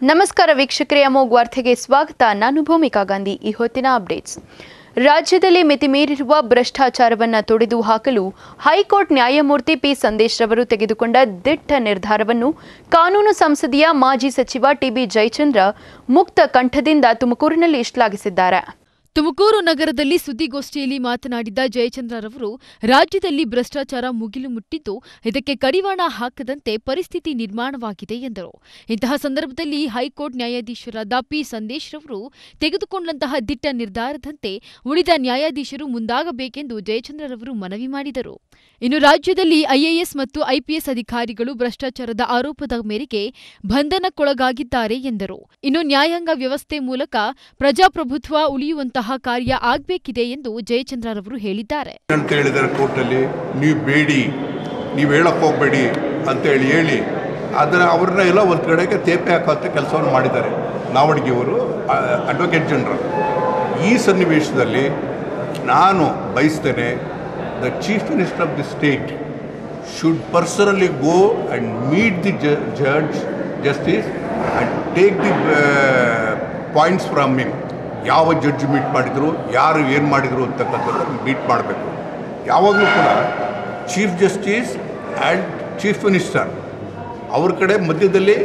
ನಮಸ್ಕಾರ ವೀಕ್ಷಕರೇ ಅಮೋಘ್ ವಾರ್ತೆಗೆ ಸ್ವಾಗತ ನಾನು ಭೂಮಿಕಾ ಗಾಂಧಿ ಈ ಹೊತ್ತಿನ ಅಪ್ಡೇಟ್ಸ್ ರಾಜ್ಯದಲ್ಲಿ ಮಿತಿಮೀರಿರುವ ಭ್ರಷ್ಟಾಚಾರವನ್ನು ತೊಡೆದು ಹಾಕಲು ಹೈಕೋರ್ಟ್ ನ್ಯಾಯಮೂರ್ತಿ ಪಿ ಸಂದೇಶ್ ರವರು ತೆಗೆದುಕೊಂಡ ದಿಟ್ಟ ನಿರ್ಧಾರವನ್ನು ಕಾನೂನು ಸಂಸದೀಯ ಮಾಜಿ ಸಚಿವ ಟಿಬಿ ಜಯಚಂದ್ರ ಮುಕ್ತ ಕಂಠದಿಂದ ತುಮಕೂರಿನಲ್ಲಿ ಶ್ಲಾಘಿಸಿದ್ದಾರೆ ತುಮಕೂರು ನಗರದಲ್ಲಿ ಸುದ್ದಿಗೋಷ್ಠಿಯಲ್ಲಿ ಮಾತನಾಡಿದ ಜಯಚಂದ್ರರವರು ರಾಜ್ಯದಲ್ಲಿ ಭ್ರಷ್ಟಾಚಾರ ಮುಗಿಲು ಮುಟ್ಟಿದ್ದು ಇದಕ್ಕೆ ಕಡಿವಾಣ ಹಾಕದಂತೆ ಪರಿಸ್ಥಿತಿ ನಿರ್ಮಾಣವಾಗಿದೆ ಎಂದರು ಇಂತಹ ಸಂದರ್ಭದಲ್ಲಿ ಹೈಕೋರ್ಟ್ ನ್ಯಾಯಾಧೀಶರಾದ ಪಿ ಸಂದೇಶ್ ರವರು ತೆಗೆದುಕೊಂಡಂತಹ ದಿಟ್ಟ ನಿರ್ಧಾರದಂತೆ ಉಳಿದ ನ್ಯಾಯಾಧೀಶರು ಮುಂದಾಗಬೇಕೆಂದು ಜಯಚಂದ್ರರವರು ಮನವಿ ಮಾಡಿದರು ಇನ್ನು ರಾಜ್ಯದಲ್ಲಿ ಐಎಎಸ್ ಮತ್ತು ಐಪಿಎಸ್ ಅಧಿಕಾರಿಗಳು ಭ್ರಷ್ಟಾಚಾರದ ಆರೋಪದ ಮೇರೆಗೆ ಬಂಧನಕ್ಕೊಳಗಾಗಿದ್ದಾರೆ ಎಂದರು ಇನ್ನು ನ್ಯಾಯಾಂಗ ವ್ಯವಸ್ಥೆ ಮೂಲಕ ಪ್ರಜಾಪ್ರಭುತ್ವ ಉಳಿಯುವಂತಹ ಕಾರ್ಯ ಆಗಬೇಕಿದೆ ಎಂದು ಜಯಚಂದ್ರರವರು ಹೇಳಿದ್ದಾರೆ ಅಂತ ಹೇಳಿದ್ದಾರೆ ಕೋರ್ಟಲ್ಲಿ ನೀವು ಬೇಡಿ ನೀವು ಹೇಳಕ್ಕೆ ಹೋಗಬೇಡಿ ಅಂತೇಳಿ ಹೇಳಿ ಅದರ ಅವ್ರನ್ನ ಎಲ್ಲ ಒಂದು ಕಡೆಗೆ ತೇಪೆ ಹಾಕೋಂಥ ಕೆಲಸವನ್ನು ಮಾಡಿದ್ದಾರೆ ನಾವಡ್ಗಿಯವರು ಅಡ್ವೊಕೇಟ್ ಜನರಲ್ ಈ ಸನ್ನಿವೇಶದಲ್ಲಿ ನಾನು ಬಯಸ್ತೇನೆ the chief minister of the state should personally go and meet the judge justice and take the points from him ಯಾವ ಜಡ್ಜ್ ಮೀಟ್ ಮಾಡಿದರು ಯಾರು ಏನು ಮಾಡಿದರು ಅಂತಕ್ಕಂಥದ್ದು ಮೀಟ್ ಮಾಡಬೇಕು ಯಾವಾಗಲೂ ಕೂಡ chief justice and chief minister ಅವ್ರ ಕಡೆ ಮಧ್ಯದಲ್ಲಿ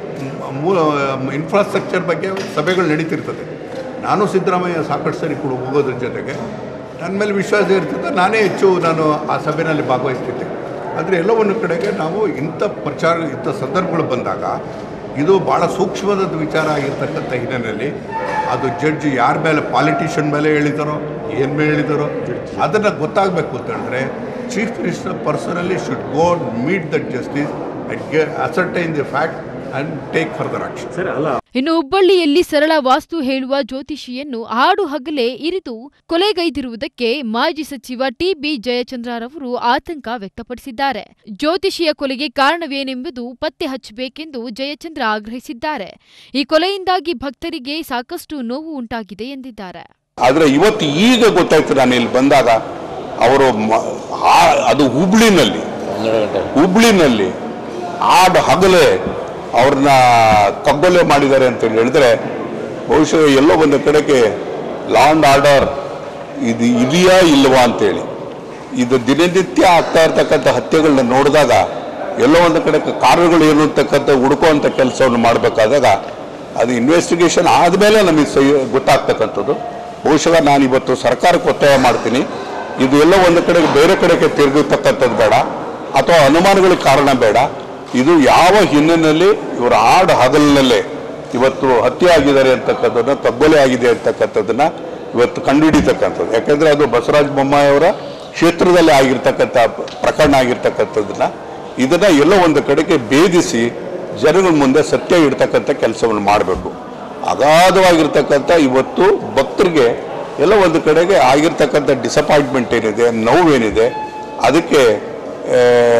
ಇನ್ಫ್ರಾಸ್ಟ್ರಕ್ಚರ್ ಬಗ್ಗೆ ಸಭೆಗಳು ನಡೀತಿರ್ತದೆ ನಾನು ಸಿದ್ದರಾಮಯ್ಯ ಸಾಕಷ್ಟು ಸರಿ ಕೂಡ ಹೋಗೋದ್ರ ಜೊತೆಗೆ ನನ್ನ ಮೇಲೆ ವಿಶ್ವಾಸ ಇರ್ತದೆ ನಾನೇ ಹೆಚ್ಚು ನಾನು ಆ ಸಭೆಯಲ್ಲಿ ಭಾಗವಹಿಸ್ತಿದ್ದೆ ಆದರೆ ಎಲ್ಲೋ ಒಂದು ಕಡೆಗೆ ನಾವು ಇಂಥ ಪ್ರಚಾರ ಇಂಥ ಸಂದರ್ಭಗಳು ಬಂದಾಗ ಇದು ಭಾಳ ಸೂಕ್ಷ್ಮದ ವಿಚಾರ ಆಗಿರ್ತಕ್ಕಂಥ ಹಿನ್ನೆಲೆಯಲ್ಲಿ ಅದು ಜಡ್ಜ್ ಯಾರ ಮೇಲೆ ಪಾಲಿಟಿಷಿಯನ್ ಮೇಲೆ ಹೇಳಿದಾರೋ ಏನು ಮೇಲೆ ಹೇಳಿದಾರೋ ಅದನ್ನು ಗೊತ್ತಾಗಬೇಕು ಅಂತ ಹೇಳಿದ್ರೆ chief minister personally should go meet the justice and ಗೆ ascertain the fact and take further action ಇನ್ನು ಹುಬ್ಬಳ್ಳಿಯಲ್ಲಿ ಸರಳ ವಾಸ್ತು ಹೇಳುವ ಜ್ಯೋತಿಷಿಯನ್ನು ಹಾಡು ಹಗಲೇ ಇರಿದು ಕೊಲೆಗೈದಿರುವುದಕ್ಕೆ ಮಾಜಿ ಸಚಿವ ಟಿಬಿ ಜಯಚಂದ್ರರವರು ಆತಂಕ ವ್ಯಕ್ತಪಡಿಸಿದ್ದಾರೆ ಜ್ಯೋತಿಷಿಯ ಕೊಲೆಗೆ ಕಾರಣವೇನೆಂಬುದು ಪತ್ತೆ ಹಚ್ಚಬೇಕೆಂದು ಜಯಚಂದ್ರ ಆಗ್ರಹಿಸಿದ್ದಾರೆ ಈ ಕೊಲೆಯಿಂದಾಗಿ ಭಕ್ತರಿಗೆ ಸಾಕಷ್ಟು ನೋವು ಉಂಟಾಗಿದೆ ಎಂದಿದ್ದಾರೆ ಆದರೆ ಇವತ್ತು ಈಗ ಗೊತ್ತಾಯ್ತು ನಾನು ಇಲ್ಲಿ ಬಂದಾಗ ಅವರು ಮ- ಆ- ಅದು ಹುಬ್ಳಿನಲ್ಲಿ ಹುಬ್ಳಿನಲ್ಲಿ ಆಡ ಹಗಲೇ ಅವ್ರನ್ನ ಕಗ್ಗೊಲೆ ಮಾಡಿದ್ದಾರೆ ಅಂತ ಹೇಳಿದ್ರೆ ಬಹುಶಃ ಎಲ್ಲೋ ಒಂದು ಕಡೆಗೆ ಲಾ ಅಂಡ್ ಆರ್ಡರ್ ಇದು ಇದೆಯಾ ಇಲ್ವಾ ಅಂತೇಳಿ ಇದು ದಿನನಿತ್ಯ ಆಗ್ತಾ ಇರ್ತಕ್ಕಂಥ ಹತ್ಯೆಗಳನ್ನ ನೋಡಿದಾಗ ಎಲ್ಲೋ ಒಂದು ಕಡೆ ಕಾರಣಗಳು ಏನು ಅಂತಕ್ಕಂಥ ಹುಡುಕುವಂಥ ಕೆಲಸವನ್ನು ಮಾಡಬೇಕಾದಾಗ ಅದು ಇನ್ವೆಸ್ಟಿಗೇಷನ್ ಆದಮೇಲೆ ನಮಗೆ ಸೈ ಗೊತ್ತಾಗ್ತಕ್ಕಂಥದ್ದು ಬಹುಶಃ ನಾನು ಇವತ್ತು ಸರ್ಕಾರಕ್ಕೆ ಒತ್ತಾಯ ಮಾಡ್ತೀನಿ ಇದು ಎಲ್ಲೋ ಒಂದು ಕಡೆಗೆ ಬೇರೆ ಕಡೆಗೆ ತಿರುಗತಕ್ಕಂಥದ್ದು ಬೇಡ ಅಥವಾ ಅನುಮಾನಗಳಿಗೆ ಕಾರಣ ಬೇಡ ಇದು ಯಾವ ಹಿನ್ನೆಲೆಯಲ್ಲಿ ಇವರ ಆಡು ಹಗಲಿನಲ್ಲೇ ಇವತ್ತು ಹತ್ಯೆ ಆಗಿದ್ದಾರೆ ಅಂತಕ್ಕಂಥದ್ದನ್ನ ಕಗ್ಗೊಲೆ ಆಗಿದೆ ಅಂತಕ್ಕಂಥದ್ದನ್ನ ಇವತ್ತು ಕಂಡುಹಿಡಿತಕ್ಕಂಥದ್ದು ಯಾಕಂದ್ರೆ ಅದು ಬಸವರಾಜ ಬೊಮ್ಮಾಯಿ ಅವರ ಕ್ಷೇತ್ರದಲ್ಲಿ ಆಗಿರ್ತಕ್ಕಂಥ ಪ್ರಕರಣ ಆಗಿರ್ತಕ್ಕಂಥದ್ದನ್ನ ಇದನ್ನ ಎಲ್ಲೋ ಒಂದು ಕಡೆಗೆ ಭೇದಿಸಿ ಜನಗಳ ಮುಂದೆ ಸತ್ಯ ಇಡ್ತಕ್ಕಂಥ ಕೆಲಸವನ್ನು ಮಾಡಬೇಕು ಅಗಾಧವಾಗಿರ್ತಕ್ಕಂಥ ಇವತ್ತು ಭಕ್ತರಿಗೆ ಎಲ್ಲ ಒಂದು ಕಡೆಗೆ ಆಗಿರ್ತಕ್ಕಂಥ ಡಿಸಪಾಯಿಂಟ್ಮೆಂಟ್ ಏನಿದೆ ನೋವೇನಿದೆ ಅದಕ್ಕೆ ಆ,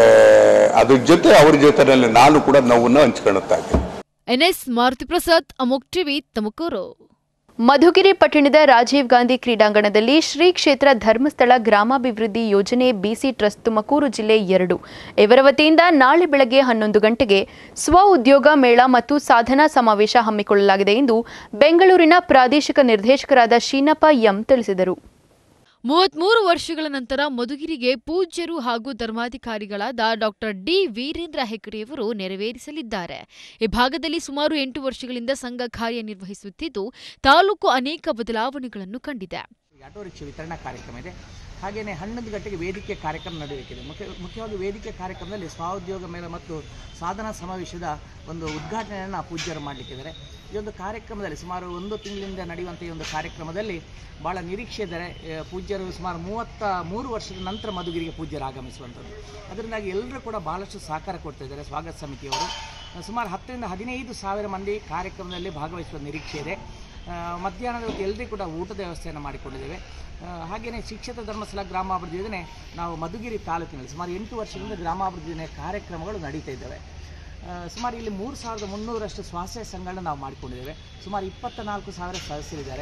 ಅದ್ರ ಜೊತೆ ಅವ್ರ ಜೊತೆಯಲ್ಲಿ ನಾನು ಕೂಡ ನೋವನ್ನು ಹಂಚ್ಕೊಳ್ತಾ ಇದ್ದೀನಿ ಎನ್ಎಸ್ ಮಾರುತಿ ಪ್ರಸಾದ್ ಅಮೋಕ್ ಟಿವಿ ತುಮಕೂರು ಮಧುಗಿರಿ ಪಟ್ಟಣದ ರಾಜೀವ್ ಗಾಂಧಿ ಕ್ರೀಡಾಂಗಣದಲ್ಲಿ ಶ್ರೀ ಕ್ಷೇತ್ರ ಧರ್ಮಸ್ಥಳ ಗ್ರಾಮಾಭಿವೃದ್ಧಿ ಯೋಜನೆ ಬಿಸಿ ಟ್ರಸ್ಟ್ ತುಮಕೂರು ಜಿಲ್ಲೆ ಎರಡು ಇವರ ವತಿಯಿಂದ ನಾಳೆ ಬೆಳಗ್ಗೆ ಹನ್ನೊಂದು ಗಂಟೆಗೆ ಸ್ವ ಉದ್ಯೋಗ ಮೇಳ ಮತ್ತು ಸಾಧನಾ ಸಮಾವೇಶ ಹಮ್ಮಿಕೊಳ್ಳಲಾಗಿದೆ ಎಂದು ಬೆಂಗಳೂರಿನ ಪ್ರಾದೇಶಿಕ ನಿರ್ದೇಶಕರಾದ ಶೀನಪ್ಪ ಎಂ ತಿಳಿಸಿದರು ಮೂವತ್ಮೂರು ವರ್ಷಗಳ ನಂತರ ಮಧುಗಿರಿಗೆ ಪೂಜ್ಯರು ಹಾಗೂ ಧರ್ಮಾಧಿಕಾರಿಗಳಾದ ಡಾಕ್ಟರ್ ಡಿ ವೀರೇಂದ್ರ ಹೆಗ್ಗಡೆಯವರು ನೆರವೇರಿಸಲಿದ್ದಾರೆ ಈ ಭಾಗದಲ್ಲಿ ಸುಮಾರು ಎಂಟು ವರ್ಷಗಳಿಂದ ಸಂಘ ಕಾರ್ಯನಿರ್ವಹಿಸುತ್ತಿದ್ದು ತಾಲೂಕು ಅನೇಕ ಬದಲಾವಣೆಗಳನ್ನು ಕಂಡಿದೆ ಆಟೋ ರಿಕ್ಷಾ ವಿತರಣಾ ಕಾರ್ಯಕ್ರಮ ಇದೆ ಹಾಗೆಯೇ ಹನ್ನೊಂದು ಗಂಟೆಗೆ ವೇದಿಕೆ ಕಾರ್ಯಕ್ರಮ ನಡೆಯಬೇಕಿದೆ ಮುಖ್ಯ ಮುಖ್ಯವಾಗಿ ವೇದಿಕೆ ಕಾರ್ಯಕ್ರಮದಲ್ಲಿ ಸ್ವಉದ್ಯೋಗ ಮೇಳ ಮತ್ತು ಸಾಧನಾ ಸಮಾವೇಶದ ಒಂದು ಉದ್ಘಾಟನೆಯನ್ನು ಪೂಜ್ಯರು ಮಾಡಲಿಕ್ಕಿದ್ದಾರೆ ಈ ಒಂದು ಕಾರ್ಯಕ್ರಮದಲ್ಲಿ ಸುಮಾರು ಒಂದು ತಿಂಗಳಿಂದ ನಡೆಯುವಂಥ ಈ ಒಂದು ಕಾರ್ಯಕ್ರಮದಲ್ಲಿ ಭಾಳ ನಿರೀಕ್ಷೆ ಇದ್ದಾರೆ ಆ, ಪೂಜ್ಯರು ಸುಮಾರು ಮೂವತ್ತ ಮೂರು ವರ್ಷದ ನಂತರ ಮಧುಗಿರಿಗೆ ಪೂಜ್ಯರು ಆಗಮಿಸುವಂಥದ್ದು ಅದರಿಂದಾಗಿ ಎಲ್ಲರೂ ಕೂಡ ಭಾಳಷ್ಟು ಸಹಕಾರ ಕೊಡ್ತಾ ಇದ್ದಾರೆ ಸ್ವಾಗತ ಸಮಿತಿಯವರು ಸುಮಾರು ಹತ್ತರಿಂದ ಹದಿನೈದು ಸಾವಿರ ಮಂದಿ ಕಾರ್ಯಕ್ರಮದಲ್ಲಿ ಭಾಗವಹಿಸುವ ನಿರೀಕ್ಷೆ ಇದೆ ಆ, ಮಧ್ಯಾಹ್ನದ ಹೊತ್ತು ಎಲ್ಲರಿಗೂ ಕೂಡ ಊಟದ ವ್ಯವಸ್ಥೆಯನ್ನು ಮಾಡಿಕೊಂಡಿದ್ದೇವೆ ಹಾಗೆಯೇ ಶಿಕ್ಷಕ ಧರ್ಮಸ್ಥಳ ಗ್ರಾಮಾಭಿವೃದ್ಧಿ ಯೋಜನೆ ನಾವು ಮಧುಗಿರಿ ತಾಲೂಕಿನಲ್ಲಿ ಸುಮಾರು ಎಂಟು ವರ್ಷದಿಂದ ಗ್ರಾಮಾಭಿವೃದ್ಧಿ ಯೋಜನೆ ಕಾರ್ಯಕ್ರಮಗಳು ನಡೀತಾ ಇದ್ದಾವೆ ಆ, ಸುಮಾರು ಇಲ್ಲಿ ಮೂರು ಸಾವಿರದ ಮುನ್ನೂರಷ್ಟು ಸ್ವಸಹಾಯ ಸಂಘಗಳನ್ನ ನಾವು ಮಾಡಿಕೊಂಡಿದ್ದೇವೆ ಸುಮಾರು ಇಪ್ಪತ್ತ ನಾಲ್ಕು ಸಾವಿರ ಸದಸ್ಯರಿದ್ದಾರೆ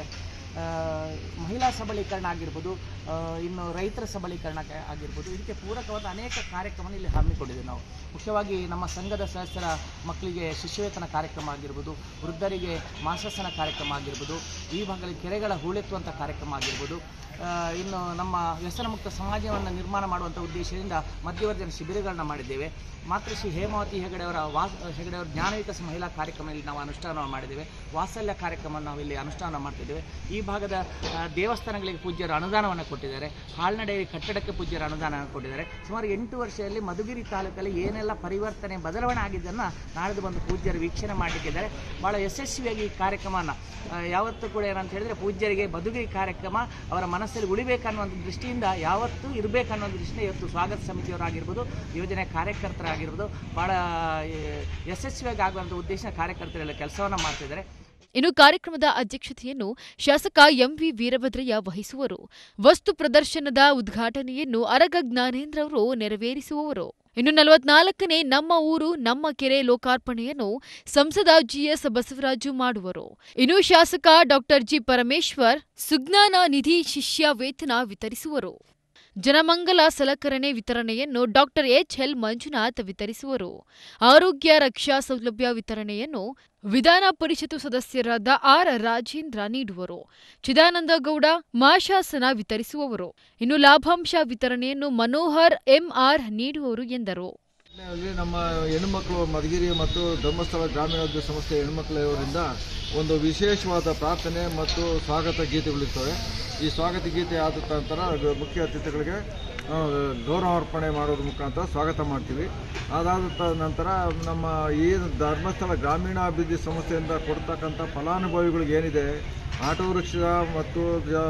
ಆ, ಮಹಿಳಾ ಸಬಲೀಕರಣ ಆಗಿರ್ಬೋದು ಆ, ಇನ್ನು ರೈತರ ಸಬಲೀಕರಣ ಕ- ಆಗಿರ್ಬೋದು ಇದಕ್ಕೆ ಪೂರಕವಾದ ಅನೇಕ ಕಾರ್ಯಕ್ರಮ ಇಲ್ಲಿ ಹಮ್ಮಿಕೊಂಡಿದ್ದೇವೆ ನಾವು ಮುಖ್ಯವಾಗಿ ನಮ್ಮ ಸಂಘದ ಸದಸ್ಯರ ಮಕ್ಕಳಿಗೆ ಶಿಷ್ಯವೇತನ ಕಾರ್ಯಕ್ರಮ ಆಗಿರ್ಬೋದು ವೃದ್ಧರಿಗೆ ಮಾಸಾಸನ ಕಾರ್ಯಕ್ರಮ ಆಗಿರ್ಬೋದು ಈ ಭಾಗದಲ್ಲಿ ಕೆರೆಗಳ ಹೂಳೆತ್ತುವಂಥ ಕಾರ್ಯಕ್ರಮ ಆಗಿರ್ಬೋದು ಆ, ಇನ್ನು ನಮ್ಮ ವ್ಯಸನ ಮುಕ್ತ ಸಮಾಜವನ್ನು ನಿರ್ಮಾಣ ಮಾಡುವಂಥ ಉದ್ದೇಶದಿಂದ ಮಧ್ಯವರ್ಜನ ಶಿಬಿರಗಳನ್ನ ಮಾಡಿದ್ದೇವೆ ಮಾತೃಶ್ರೀ ಹೇಮಾವತಿ ಹೆಗಡೆ ಅವರ ವಾ ಹೆಗಡೆ ಅವರ ಜ್ಞಾನ ವಿಕಾಸ ಮಹಿಳಾ ಕಾರ್ಯಕ್ರಮದಲ್ಲಿ ನಾವು ಅನುಷ್ಠಾನ ಮಾಡಿದ್ದೇವೆ ವಾತ್ಸಲ್ಯ ಕಾರ್ಯಕ್ರಮ ನಾವು ಇಲ್ಲಿ ಅನುಷ್ಠಾನ ಮಾಡ್ತಿದ್ದೇವೆ ಈ ಭಾಗದ ಆ, ದೇವಸ್ಥಾನಗಳಿಗೆ ಪೂಜ್ಯರು ಅನುದಾನವನ್ನು ಕೊಟ್ಟಿದ್ದಾರೆ ಹಾಲ್ನಡೆ ಕಟ್ಟಡಕ್ಕೆ ಪೂಜ್ಯರು ಅನುದಾನ ಕೊಟ್ಟಿದ್ದಾರೆ ಸುಮಾರು ಎಂಟು ವರ್ಷದಲ್ಲಿ ಮಧುಗಿರಿ ತಾಲೂಕಲ್ಲಿ ಏನೆಲ್ಲ ಪರಿವರ್ತನೆ ಬದಲಾವಣೆ ಆಗಿದ್ದನ್ನು ನಾಳಿದ್ದು ಬಂದು ಪೂಜ್ಯರು ವೀಕ್ಷಣೆ ಮಾಡಲಿಕ್ಕಿದ್ದಾರೆ ಭಾಳ ಯಶಸ್ವಿಯಾಗಿ ಈ ಕಾರ್ಯಕ್ರಮನ ಆ, ಯಾವತ್ತೂ ಕೂಡ ಏನಂತ ಹೇಳಿದ್ರೆ ಪೂಜ್ಯರಿಗೆ ಮಧುಗಿರಿ ಕಾರ್ಯಕ್ರಮ ಅವರ ಮನಸ್ಸಲ್ಲಿ ಉಳಿಬೇಕನ್ನುವಂಥ ದೃಷ್ಟಿಯಿಂದ ಯಾವತ್ತೂ ಇರಬೇಕನ್ನೋ ದೃಷ್ಟಿಯಿಂದ ಇವತ್ತು ಸ್ವಾಗತ ಸಮಿತಿಯವರಾಗಿರ್ಬೋದು ಯೋಜನೆ ಕಾರ್ಯಕರ್ತರಾಗಿರ್ಬೋದು ಭಾಳ ಆ, ಯಶಸ್ವಿಯಾಗಿ ಆಗುವಂಥ ಉದ್ದೇಶ ಕಾರ್ಯಕರ್ತರೆಲ್ಲ ಕೆಲಸವನ್ನು ಮಾಡ್ತಿದ್ದಾರೆ ಇನ್ನು ಕಾರ್ಯಕ್ರಮದ ಅಧ್ಯಕ್ಷತೆಯನ್ನು ಶಾಸಕ ಎಂವಿ ವೀರಭದ್ರಯ್ಯ ವಹಿಸುವರು ವಸ್ತು ಪ್ರದರ್ಶನದ ಉದ್ಘಾಟನೆಯನ್ನು ಅರಗ ಜ್ಞಾನೇಂದ್ರ ಅವರು ನೆರವೇರಿಸುವವರು ಇನ್ನು ನಲವತ್ನಾಲ್ಕನೇ ನಮ್ಮ ಊರು ನಮ್ಮ ಕೆರೆ ಲೋಕಾರ್ಪಣೆಯನ್ನು ಸಂಸದ ಜಿಎಸ್ ಬಸವರಾಜು ಮಾಡುವರು ಇನ್ನು ಶಾಸಕ ಡಾಕ್ಟರ್ ಜಿ ಪರಮೇಶ್ವರ್ ಸುಜ್ಞಾನ ನಿಧಿ ಶಿಷ್ಯ ವೇತನ ವಿತರಿಸುವರು ಜನಮಂಗಲ ಸಲಕರಣೆ ವಿತರಣೆಯನ್ನು ಡಾಕ್ಟರ್ ಎಚ್ ಎಲ್ ಮಂಜುನಾಥ್ ವಿತರಿಸುವರು ಆರೋಗ್ಯ ರಕ್ಷಾ ಸೌಲಭ್ಯ ವಿತರಣೆಯನ್ನು ವಿಧಾನ ಪರಿಷತ್ತು ಸದಸ್ಯರಾದ ಆರ್ ರಾಜೇಂದ್ರ ನೀಡುವರು ಚಿದಾನಂದ ಗೌಡ ಮಾಶಾಸನ ವಿತರಿಸುವವರು ಇನ್ನು ಲಾಭಾಂಶ ವಿತರಣೆಯನ್ನು ಮನೋಹರ್ ಎಂಆರ್ ನೀಡುವರು ಎಂದರು ಅಲ್ಲಿ ನಮ್ಮ ಹೆಣ್ಣುಮಕ್ಕಳು ಮಧುಗಿರಿ ಮತ್ತು ಧರ್ಮಸ್ಥಳ ಗ್ರಾಮೀಣಾಭಿವೃದ್ಧಿ ಸಂಸ್ಥೆ ಹೆಣ್ಮಕ್ಳವರಿಂದ ಒಂದು ವಿಶೇಷವಾದ ಪ್ರಾರ್ಥನೆ ಮತ್ತು ಸ್ವಾಗತ ಗೀತೆಗಳಿರ್ತವೆ ಈ ಸ್ವಾಗತ ಗೀತೆ ಆದ ನಂತರ ಗ- ಮುಖ್ಯ ಅತಿಥಿಗಳಿಗೆ ಆ, ಗೌರವ ಅರ್ಪಣೆ ಮಾಡೋದ್ರ ಮುಖಾಂತರ ಸ್ವಾಗತ ಮಾಡ್ತೀವಿ ಅದಾದ ತ- ನಂತರ ನಮ್ಮ ಈ ಧರ್ಮಸ್ಥಳ ಗ್ರಾಮೀಣಾಭಿವೃದ್ಧಿ ಸಂಸ್ಥೆಯಿಂದ ಕೊಡ್ತಕ್ಕಂಥ ಫಲಾನುಭವಿಗಳಿಗೆ ಏನಿದೆ ಆಟೋ ರಿಕ್ಷಾ ಮತ್ತು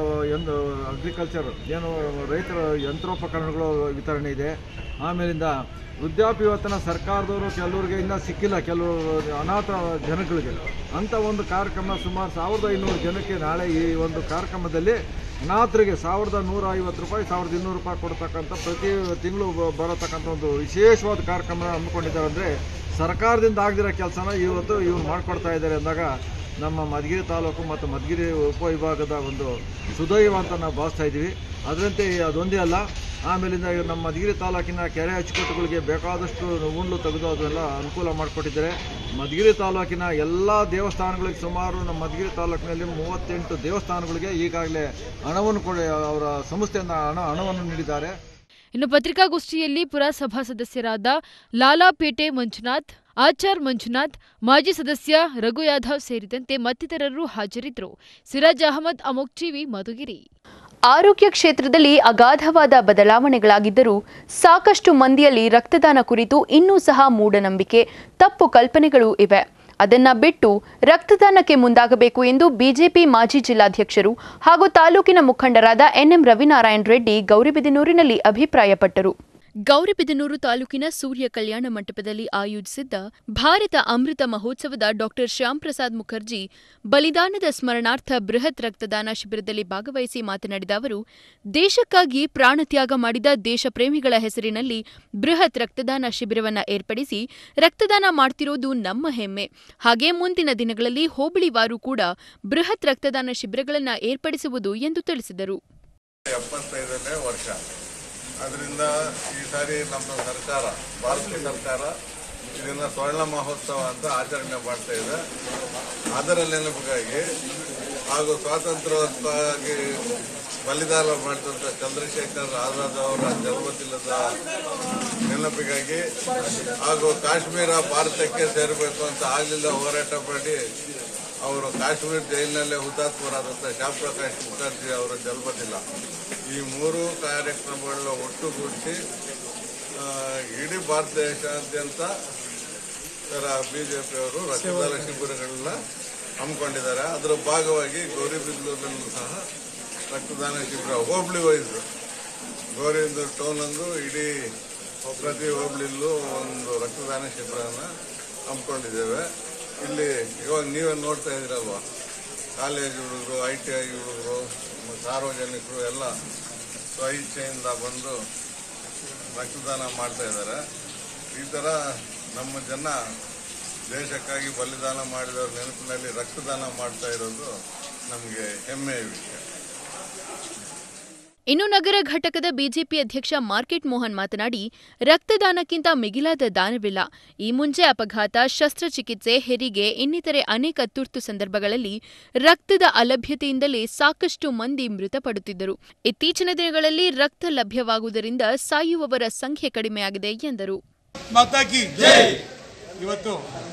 ಅಗ್ರಿಕಲ್ಚರ್ ಏನು ರೈತರ ಯಂತ್ರೋಪಕರಣಗಳು ವಿತರಣೆ ಇದೆ ಆಮೇಲಿಂದ ವೃದ್ಧಾಪ್ಯ ವೇತನ ಸರ್ಕಾರದವರು ಕೆಲವರಿಗೆ ಇನ್ನೂ ಸಿಕ್ಕಿಲ್ಲ ಕೆಲವು ಅನಾಥ ಜನಗಳಿಗೆ ಅಂಥ ಒಂದು ಕಾರ್ಯಕ್ರಮ ಸುಮಾರು ಸಾವಿರದ ಐನೂರು ಜನಕ್ಕೆ ನಾಳೆ ಈ ಒಂದು ಕಾರ್ಯಕ್ರಮದಲ್ಲಿ ಅನಾಥರಿಗೆ ಸಾವಿರದ ನೂರ ಐವತ್ತು ರೂಪಾಯಿ ಸಾವಿರದ ಇನ್ನೂರು ರೂಪಾಯಿ ಕೊಡ್ತಕ್ಕಂಥ ಪ್ರತಿ ತಿಂಗಳು ಬ- ಬರತಕ್ಕಂಥ ಒಂದು ವಿಶೇಷವಾದ ಕಾರ್ಯಕ್ರಮ ಹಮ್ಮಿಕೊಂಡಿದ್ದಾರೆ ಅಂದರೆ ಸರ್ಕಾರದಿಂದ ಆಗದಿರೋ ಕೆಲಸನ ಇವತ್ತು ಇವ್ರು ಮಾಡಿಕೊಡ್ತಾ ಇದ್ದಾರೆ ಅಂದಾಗ ನಮ್ಮ ಮಧುಗಿರಿ ತಾಲೂಕು ಮತ್ತು ಮಧುಗಿರಿ ಉಪವಿಭಾಗದ ಒಂದು ಸುದೈವ ಅಂತ ನಾವು ಭಾವಿಸ್ತಾ ಇದ್ದೀವಿ ಅದರಂತೆ ಅದೊಂದೇ ಅಲ್ಲ ಆಮೇಲಿಂದ ಇವ್ರು ನಮ್ಮ ಮಧುಗಿರಿ ತಾಲೂಕಿನ ಕೆರೆ ಅಚ್ಚುಕಟ್ಟುಗಳಿಗೆ ಬೇಕಾದಷ್ಟು ಉಂಡ್ಲು ತೆಗೆದು ಅದೆಲ್ಲ ಅನುಕೂಲ ಮಾಡಿಕೊಟ್ಟಿದ್ದಾರೆ ಮಧುಗಿರಿ ತಾಲೂಕಿನ ಎಲ್ಲ ದೇವಸ್ಥಾನಗಳಿಗೆ ಸುಮಾರು ನಮ್ಮ ಮಧುಗಿರಿ ತಾಲೂಕಿನಲ್ಲಿ ಮೂವತ್ತೆಂಟು ದೇವಸ್ಥಾನಗಳಿಗೆ ಈಗಾಗಲೇ ಹಣವನ್ನು ಕೊಡಿ ಅವರ ಸಂಸ್ಥೆಯಿಂದ ಹಣ ಹಣವನ್ನು ನೀಡಿದ್ದಾರೆ ಇನ್ನು ಪತ್ರಿಕಾಗೋಷ್ಠಿಯಲ್ಲಿ ಪುರಸಭಾ ಸದಸ್ಯರಾದ ಲಾಲಾಪೇಟೆ ಮಂಜುನಾಥ್ ಆಚಾರ್ ಮಂಜುನಾಥ್ ಮಾಜಿ ಸದಸ್ಯ ರಘು ಯಾದವ್ ಸೇರಿದಂತೆ ಮತ್ತಿತರರು ಹಾಜರಿದ್ದರು ಸಿರಾಜ್ ಅಹಮದ್ ಅಮೋಕ್ ಟಿವಿ ಮಧುಗಿರಿ ಆರೋಗ್ಯ ಕ್ಷೇತ್ರದಲ್ಲಿ ಅಗಾಧವಾದ ಬದಲಾವಣೆಗಳಾಗಿದ್ದರೂ ಸಾಕಷ್ಟು ಮಂದಿಯಲ್ಲಿ ರಕ್ತದಾನ ಕುರಿತು ಇನ್ನೂ ಸಹ ಮೂಢನಂಬಿಕೆ ತಪ್ಪು ಕಲ್ಪನೆಗಳು ಇವೆ ಅದನ್ನ ಬಿಟ್ಟು ರಕ್ತದಾನಕ್ಕೆ ಮುಂದಾಗಬೇಕು ಎಂದು ಬಿಜೆಪಿ ಮಾಜಿ ಜಿಲ್ಲಾಧ್ಯಕ್ಷರು ಹಾಗೂ ತಾಲೂಕಿನ ಮುಖಂಡರಾದ ಎನ್ಎಂ ರವಿನಾರಾಯಣ್ ರೆಡ್ಡಿ ಗೌರಿಬಿದನೂರಿನಲ್ಲಿ ಅಭಿಪ್ರಾಯಪಟ್ಟರು ಗೌರಿಬಿದನೂರು ತಾಲೂಕಿನ ಸೂರ್ಯ ಕಲ್ಯಾಣ ಮಂಟಪದಲ್ಲಿ ಆಯೋಜಿಸಿದ್ದ ಭಾರತ ಅಮೃತ ಮಹೋತ್ಸವದ ಡಾಕ್ಟರ್ ಶ್ಯಾಮ್ ಪ್ರಸಾದ್ ಮುಖರ್ಜಿ ಬಲಿದಾನದ ಸ್ಮರಣಾರ್ಥ ಬೃಹತ್ ರಕ್ತದಾನ ಶಿಬಿರದಲ್ಲಿ ಭಾಗವಹಿಸಿ ಮಾತನಾಡಿದ ಅವರು ದೇಶಕ್ಕಾಗಿ ಪ್ರಾಣತ್ಯಾಗ ಮಾಡಿದ ದೇಶ ಪ್ರೇಮಿಗಳ ಹೆಸರಿನಲ್ಲಿ ಬೃಹತ್ ರಕ್ತದಾನ ಶಿಬಿರವನ್ನ ಏರ್ಪಡಿಸಿ ರಕ್ತದಾನ ಮಾಡ್ತಿರೋದು ನಮ್ಮ ಹೆಮ್ಮೆ ಹಾಗೆ ಮುಂದಿನ ದಿನಗಳಲ್ಲಿ ಹೋಬಳಿವಾರು ಕೂಡ ಬೃಹತ್ ರಕ್ತದಾನ ಶಿಬಿರಗಳನ್ನು ಏರ್ಪಡಿಸುವುದು ಎಂದು ತಿಳಿಸಿದರು ಎಪ್ಪತ್ತೈದನೇ ವರ್ಷ ಅದರಿಂದ ಈ ಸಾರಿ ನಮ್ಮ ಸರ್ಕಾರ ಭಾರತ ಸರ್ಕಾರ ಇದನ್ನ ಸ್ವರ್ಣ ಮಹೋತ್ಸವ ಅಂತ ಆಚರಣೆ ಮಾಡ್ತಾ ಇದೆ ಅದರ ನೆನಪಿಗಾಗಿ ಹಾಗೂ ಸ್ವಾತಂತ್ರ್ಯಕ್ಕಾಗಿ ಬಲಿದಾನ ಮಾಡಿದಂಥ ಚಂದ್ರಶೇಖರ್ ಆಜಾದ್ ಅವರ ಜನ್ಮದಿನದ ನೆನಪಿಗಾಗಿ ಹಾಗೂ ಕಾಶ್ಮೀರ ಭಾರತಕ್ಕೆ ಸೇರಬೇಕು ಅಂತ ಆಗಲಿಲ್ಲ ಹೋರಾಟ ಮಾಡಿ ಅವರು ಕಾಶ್ಮೀರ ಜೈಲಿನಲ್ಲೇ ಹುತಾತ್ಮರಾದಂಥ ಶ್ಯಾಮ್ ಪ್ರಕಾಶ್ ಮುಖರ್ಜಿ ಅವರ ಜನ್ಮದಿನ ಈ ಮೂರು ಕಾರ್ಯಕ್ರಮಗಳನ್ನ ಒಟ್ಟುಗೂಡಿಸಿ ಆ, ಇಡೀ ಭಾರತ ದೇಶಾದ್ಯಂತ ಬಿ ಜೆ ಪಿಯವರು ರಕ್ತದಾನ ಶಿಬಿರಗಳನ್ನ ಹಮ್ಮಿಕೊಂಡಿದ್ದಾರೆ ಅದರ ಭಾಗವಾಗಿ ಗೌರಿಬಿದನೂರಿನಲ್ಲೂ ಸಹ ರಕ್ತದಾನ ಶಿಬಿರ ಹೋಬಳಿ ವೈಸ್ ಗೌರಿಬಿದನೂರು ಟೌನ್ ಅಂದು ಇಡೀ ಪ್ರತಿ ಹೋಬಳಿಯಲ್ಲೂ ಒಂದು ರಕ್ತದಾನ ಶಿಬಿರನ ಹಮ್ಮಿಕೊಂಡಿದ್ದೇವೆ ಇಲ್ಲಿ ಇವಾಗ ನೀವೇ ನೋಡ್ತಾ ಇದ್ದೀರಲ್ವ ಕಾಲೇಜ್ ಹುಡುಗರು ಐ ಟಿ ಐ ಹುಡುಗರು ಸಾರ್ವಜನಿಕರು ಎಲ್ಲ ಸ್ವಇಚ್ಛೆಯಿಂದ ಬಂದು ರಕ್ತದಾನ ಮಾಡ್ತಾ ಇದ್ದಾರೆ ಈ ಥರ ನಮ್ಮ ಜನ ದೇಶಕ್ಕಾಗಿ ಬಲಿದಾನ ಮಾಡಿದವ್ರ ನೆನಪಿನಲ್ಲಿ ರಕ್ತದಾನ ಮಾಡ್ತಾ ಇರೋದು ನಮಗೆ ಹೆಮ್ಮೆಯ ವಿಷಯ ಇನ್ನು ನಗರ ಘಟಕದ ಬಿಜೆಪಿ ಅಧ್ಯಕ್ಷ ಮಾರ್ಕೆಟ್ ಮೋಹನ್ ಮಾತನಾಡಿ ರಕ್ತದಾನಕ್ಕಿಂತ ಮಿಗಿಲಾದ ದಾನವಿಲ್ಲ ಈ ಮುಂಚೆ ಅಪಘಾತ ಶಸ್ತ್ರಚಿಕಿತ್ಸೆ ಹೆರಿಗೆ ಇನ್ನಿತರೆ ಅನೇಕ ತುರ್ತು ಸಂದರ್ಭಗಳಲ್ಲಿ ರಕ್ತದ ಅಲಭ್ಯತೆಯಿಂದಲೇ ಸಾಕಷ್ಟು ಮಂದಿ ಮೃತಪಡುತ್ತಿದ್ದರು ಇತ್ತೀಚಿನ ದಿನಗಳಲ್ಲಿ ರಕ್ತ ಲಭ್ಯವಾಗುವುದರಿಂದ ಸಾಯುವವರ ಸಂಖ್ಯೆ ಕಡಿಮೆಯಾಗಿದೆ ಎಂದರು ಮಾತಾ ಕಿ ಜೈ ಇವತ್ತು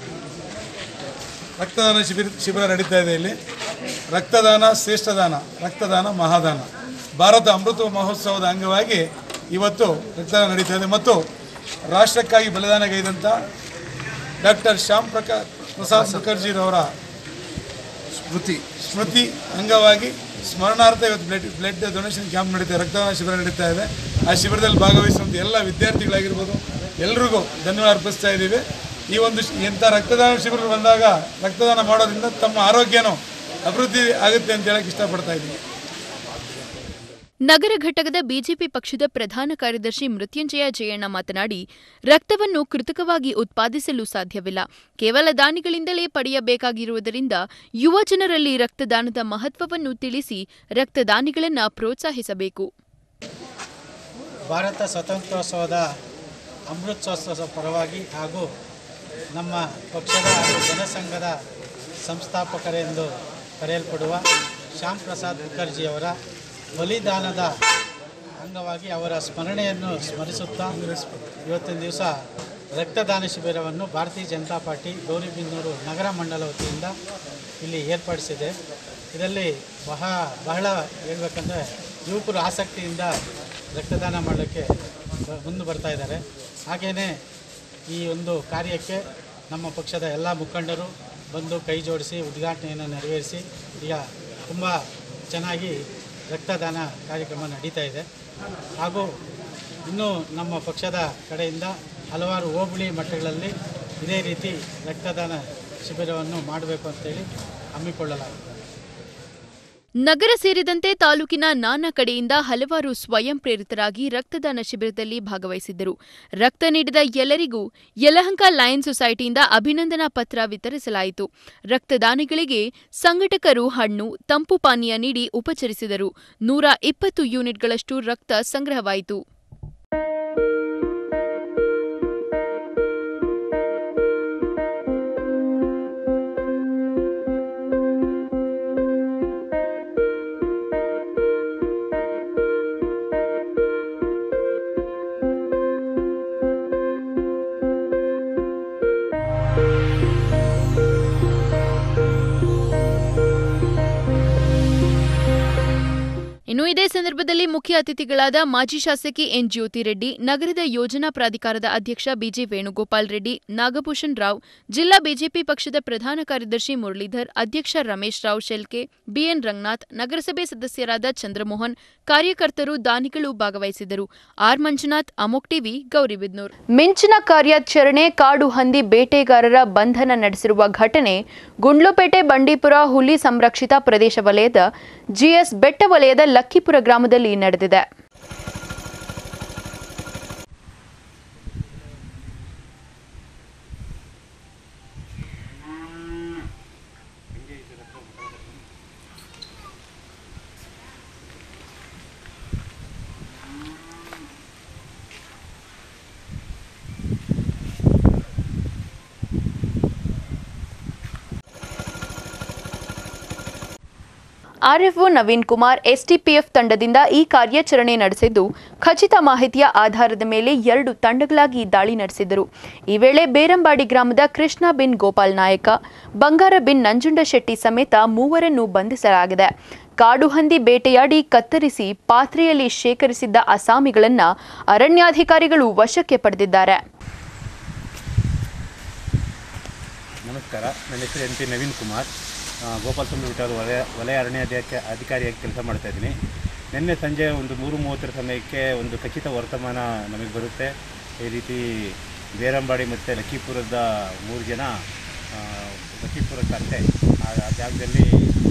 ರಕ್ತದಾನ ಶಿಬಿರ ಶಿಬಿರ ನಡೀತಾ ಇದೆ ಇಲ್ಲಿ ರಕ್ತದಾನ ಶ್ರೇಷ್ಠದಾನ ರಕ್ತದಾನ ಮಹಾದಾನ ಭಾರತ ಅಮೃತ ಮಹೋತ್ಸವದ ಅಂಗವಾಗಿ ಇವತ್ತು ರಕ್ತದಾನ ನಡೀತಾ ಇದೆ ಮತ್ತು ರಾಷ್ಟ್ರಕ್ಕಾಗಿ ಬಲಿದಾನಗೈದಂಥ ಡಾಕ್ಟರ್ ಶ್ಯಾಮ್ ಪ್ರಕಾಶ್ ಪ್ರಸಾದ್ ಮುಖರ್ಜಿರವರ ಸ್ಮೃತಿ ಸ್ಮೃತಿ ಅಂಗವಾಗಿ ಸ್ಮರಣಾರ್ಥ ಇವತ್ತು ಬ್ಲಡ್ ಬ್ಲಡ್ ಡೊನೇಷನ್ ಕ್ಯಾಂಪ್ ನಡೀತಾ ಇದೆ ರಕ್ತದಾನ ಶಿಬಿರ ನಡೀತಾ ಇದೆ ಆ ಶಿಬಿರದಲ್ಲಿ ಭಾಗವಹಿಸುವಂಥ ಎಲ್ಲ ವಿದ್ಯಾರ್ಥಿಗಳಾಗಿರ್ಬೋದು ಎಲ್ರಿಗೂ ಧನ್ಯವಾದ ಅರ್ಪಿಸ್ತಾ ಇದ್ದೀವಿ ಈ ಒಂದು ಶ್- ಇಂಥ ರಕ್ತದಾನ ಶಿಬಿರ ಬಂದಾಗ ರಕ್ತದಾನ ಮಾಡೋದ್ರಿಂದ ತಮ್ಮ ಆರೋಗ್ಯನೂ ಅಭಿವೃದ್ಧಿ ಆಗುತ್ತೆ ಅಂತ ಹೇಳಕ್ಕೆ ಇಷ್ಟಪಡ್ತಾ ಇದ್ದೀನಿ ನಗರ ಘಟಕದ ಬಿಜೆಪಿ ಪಕ್ಷದ ಪ್ರಧಾನ ಕಾರ್ಯದರ್ಶಿ ಮೃತ್ಯುಂಜಯ ಜಯಣ್ಣ ಮಾತನಾಡಿ ರಕ್ತವನ್ನು ಕೃತಕವಾಗಿ ಉತ್ಪಾದಿಸಲು ಸಾಧ್ಯವಿಲ್ಲ ಕೇವಲ ದಾನಿಗಳಿಂದಲೇ ಪಡೆಯಬೇಕಾಗಿರುವುದರಿಂದ ಯುವ ಜನರಲ್ಲಿ ರಕ್ತದಾನದ ಮಹತ್ವವನ್ನು ತಿಳಿಸಿ ರಕ್ತದಾನಿಗಳನ್ನು ಪ್ರೋತ್ಸಾಹಿಸಬೇಕು ಭಾರತ ಸ್ವಾತಂತ್ರ್ಯೋತ್ಸವದ ಅಮೃತೋತ್ಸವದ ಪರವಾಗಿ ಹಾಗೂ ನಮ್ಮ ಪಕ್ಷದ ಹಾಗೂ ಜನಸಂಘದ ಸಂಸ್ಥಾಪಕರೆಂದು ಕರೆಯಲ್ಪಡುವ ಶ್ಯಾಮ್ ಪ್ರಸಾದ್ ಮುಖರ್ಜಿಯವರ ಬಲಿದಾನದ ಅಂಗವಾಗಿ ಅವರ ಸ್ಮರಣೆಯನ್ನು ಸ್ಮರಿಸುತ್ತಾ ಇವತ್ತಿನ ದಿವಸ ರಕ್ತದಾನ ಶಿಬಿರವನ್ನು ಭಾರತೀಯ ಜನತಾ ಪಾರ್ಟಿ ಗೌರಿಬಿದನೂರು ನಗರ ಮಂಡಲ ವತಿಯಿಂದ ಇಲ್ಲಿ ಏರ್ಪಡಿಸಿದೆ ಇದರಲ್ಲಿ ಬಹ ಬಹಳ ಹೇಳ್ಬೇಕಂದ್ರೆ ಯುವಕರು ಆಸಕ್ತಿಯಿಂದ ರಕ್ತದಾನ ಮಾಡಲಿಕ್ಕೆ ಬ- ಮುಂದೆ ಬರ್ತಾ ಇದ್ದಾರೆ ಹಾಗೆಯೇ ಈ ಒಂದು ಕಾರ್ಯಕ್ಕೆ ನಮ್ಮ ಪಕ್ಷದ ಎಲ್ಲ ಮುಖಂಡರು ಬಂದು ಕೈ ಜೋಡಿಸಿ ಉದ್ಘಾಟನೆಯನ್ನು ನೆರವೇರಿಸಿ ಈಗ ತುಂಬ ಚೆನ್ನಾಗಿ ರಕ್ತದಾನ ಕಾರ್ಯಕ್ರಮ ನಡೀತಾ ಇದೆ ಹಾಗೂ ಇನ್ನೂ ನಮ್ಮ ಪಕ್ಷದ ಕಡೆಯಿಂದ ಹಲವಾರು ಹೋಬಳಿ ಮಟ್ಟಗಳಲ್ಲಿ ಇದೇ ರೀತಿ ರಕ್ತದಾನ ಶಿಬಿರವನ್ನು ಮಾಡಬೇಕು ಅಂತೇಳಿ ಹಮ್ಮಿಕೊಳ್ಳಲಾಗಿದೆ ನಗರ ಸೇರಿದಂತೆ ತಾಲೂಕಿನ ನಾನಾ ಕಡೆಯಿಂದ ಹಲವಾರು ಸ್ವಯಂ ಪ್ರೇರಿತರಾಗಿ ರಕ್ತದಾನ ಶಿಬಿರದಲ್ಲಿ ಭಾಗವಹಿಸಿದ್ದರು ರಕ್ತ ನೀಡಿದ ಎಲ್ಲರಿಗೂ ಯಲಹಂಕ ಲಯನ್ ಸೊಸೈಟಿಯಿಂದ ಅಭಿನಂದನಾ ಪತ್ರ ವಿತರಿಸಲಾಯಿತು ರಕ್ತದಾನಿಗಳಿಗೆ ಸಂಘಟಕರು ಹಣ್ಣು ತಂಪು ಪಾನೀಯ ನೀಡಿ ಉಪಚರಿಸಿದರು ನೂರ ಇಪ್ಪತ್ತು ಯೂನಿಟ್ಗಳಷ್ಟು ರಕ್ತ ಸಂಗ್ರಹವಾಯಿತು ಇನ್ನು ಇದೇ ಸಂದರ್ಭದಲ್ಲಿ ಮುಖ್ಯ ಅತಿಥಿಗಳಾದ ಮಾಜಿ ಶಾಸಕಿ ಎನ್ ಜ್ಯೋತಿ ರೆಡ್ಡಿ ನಗರದ ಯೋಜನಾ ಪ್ರಾಧಿಕಾರದ ಅಧ್ಯಕ್ಷ ಬಿಜೆ ವೇಣುಗೋಪಾಲ್ ರೆಡ್ಡಿ ನಾಗಭೂಷಣ್ ರಾವ್ ಜಿಲ್ಲಾ ಬಿಜೆಪಿ ಪಕ್ಷದ ಪ್ರಧಾನ ಕಾರ್ಯದರ್ಶಿ ಮುರಳೀಧರ್ ಅಧ್ಯಕ್ಷ ರಮೇಶ್ ರಾವ್ ಶೆಲ್ಕೆ ಬಿಎನ್ ರಂಗನಾಥ್ ನಗರಸಭೆ ಸದಸ್ಯರಾದ ಚಂದ್ರಮೋಹನ್ ಕಾರ್ಯಕರ್ತರು ದಾನಿಗಳು ಭಾಗವಹಿಸಿದ್ದರು ಆರ್ ಮಂಜುನಾಥ್ ಅಮೋಕ್ ಟಿವಿ ಗೌರಿಬಿದ್ನೂರ್ ಮಿಂಚಿನ ಕಾರ್ಯಾಚರಣೆ ಕಾಡು ಹಂದಿ ಬೇಟೆಗಾರರ ಬಂಧನ ನಡೆಸಿರುವ ಘಟನೆ ಗುಂಡ್ಲುಪೇಟೆ ಬಂಡೀಪುರ ಹುಲಿ ಸಂರಕ್ಷಿತ ಪ್ರದೇಶ ವಲಯದ ಜಿಎಸ್ ಬೆಟ್ಟ ವಲಯದ ಲಕ್ಕಿಪುರ ಗ್ರಾಮದಲ್ಲಿ ನಡೆದಿದೆ ಆರ್ಎಫ್ಒ ನವೀನ್ ಕುಮಾರ್ ಎಸ್ಟಿಪಿಎಫ್ ತಂಡದಿಂದ ಈ ಕಾರ್ಯಾಚರಣೆ ನಡೆಸಿದ್ದು ಖಚಿತ ಮಾಹಿತಿಯ ಆಧಾರದ ಮೇಲೆ ಎರಡು ತಂಡಗಳಾಗಿ ದಾಳಿ ನಡೆಸಿದರು ಈ ವೇಳೆ ಬೇರಂಬಾಡಿ ಗ್ರಾಮದ ಕೃಷ್ಣ ಬಿನ್ ಗೋಪಾಲ್ ನಾಯಕ ಬಂಗಾರ ಬಿನ್ ನಂಜುಂಡ ಶೆಟ್ಟಿ ಸಮೇತ ಮೂವರನ್ನು ಬಂಧಿಸಲಾಗಿದೆ ಕಾಡು ಹಂದಿ ಬೇಟೆಯಾಡಿ ಕತ್ತರಿಸಿ ಪಾತ್ರೆಯಲ್ಲಿ ಶೇಖರಿಸಿದ್ದ ಅಸಾಮಿಗಳನ್ನು ಅರಣ್ಯಾಧಿಕಾರಿಗಳು ವಶಕ್ಕೆ ಪಡೆದಿದ್ದಾರೆ ನಮಸ್ಕಾರ ನನ್ನ ಹೆಸರು ಎನ್ ಪಿ ನವೀನ್ ಕುಮಾರ್ ಆ, ಗೋಪಾಲಸ್ವಾಮಿ ಬೆಟ್ಟದ ವಲಯ ವಲಯ ಅರಣ್ಯಾಧಿಕ ಅಧಿಕಾರಿಯಾಗಿ ಕೆಲಸ ಮಾಡ್ತಾ ಇದ್ದೀನಿ ನಿನ್ನೆ ಸಂಜೆ ಒಂದು ಮೂರು ಮೂವತ್ತರ ಸಮಯಕ್ಕೆ ಒಂದು ಖಚಿತ ವರ್ತಮಾನ ನಮಗೆ ಬರುತ್ತೆ ಈ ರೀತಿ ಬೇರಂಬಾಡಿ ಮತ್ತು ಲಕ್ಕಿಪುರದ ಮೂರು ಜನ ಆ, ಲಕ್ಕಿಪುರಕ್ಕೆ ಅಷ್ಟೇ ಆ ಆ ಜಾಗದಲ್ಲಿ